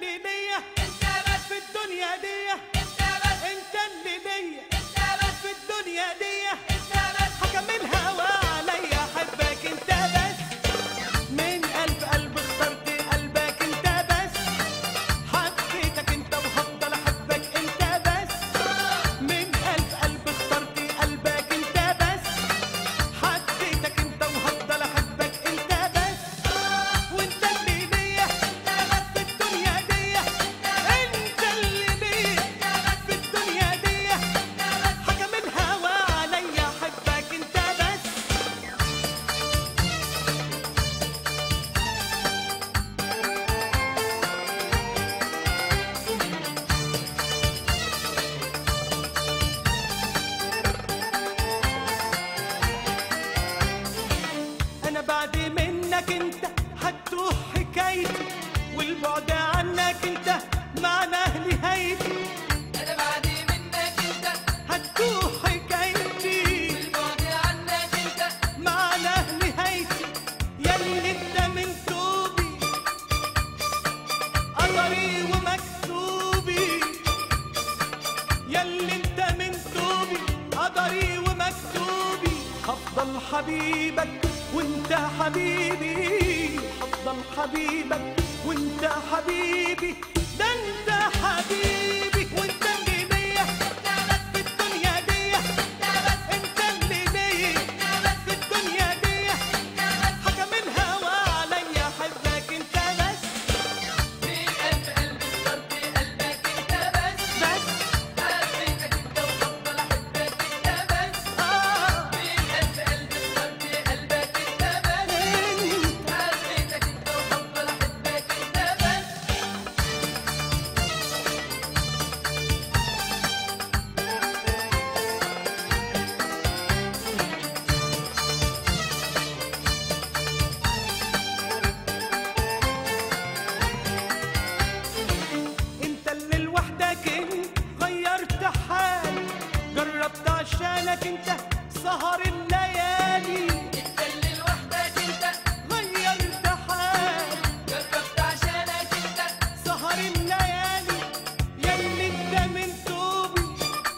اللي ليا في الدنيا دي انت اللي ليا في الدنيا دي حكم الهوى عليا احبك انت بس من قلب قلب اخترت قلبك انت بس حبيتك انت وهفضل احبك انت بس من قلب قلب اخترت قلبك انت بس حبيتك انت وهفضل احبك انت بس وانت اللي ليا في الدنيا دي انت اللي ليا في الدنيا دي حكم الهوى عليا احبك انت بس انا بعد منك انت هتوه حكايتي والبعد عنك انت معناه نهايتي أنا بعد منك أنت هتوه حكايتي والبعد عنك أنت معناه نهايتي ياللي انت من توبي قدري ومكتوبي ياللي انت من توبي قدري ومكتوبي هفضل حبيبك وانت حبيبي هفضل حبيبك وانت حبيبي ده انت حبيبي وانت اللي ليا في الدنيا دي انت اللي ليا في الدنيا دي حكم الهوى عليا احبك انت بس من قلب قلب اخترت قلبك أنت بس بس حبيتك أنت وهفضل أحبك أنت بس اه من قلب قلب اخترت قلبك أنت بس حبيتك أنت وهفضل أحبك أنت بس انت اللي لوحدك انت غيرت حالي جربت عشانك انت سهر الليالي أنت اللي لوحدك أنت غيرت حالي جربت عشانك أنت سهر الليالي ياللي انت من توبي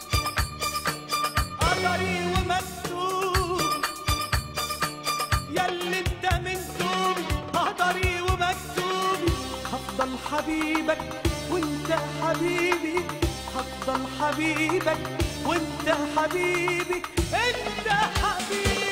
قدري ومكتوب ياللي انت من توبي قدري ومكتوبي هفضل حبيبك وانت حبيبي هفضل حبيبك وانت حبيبي انت حبيبي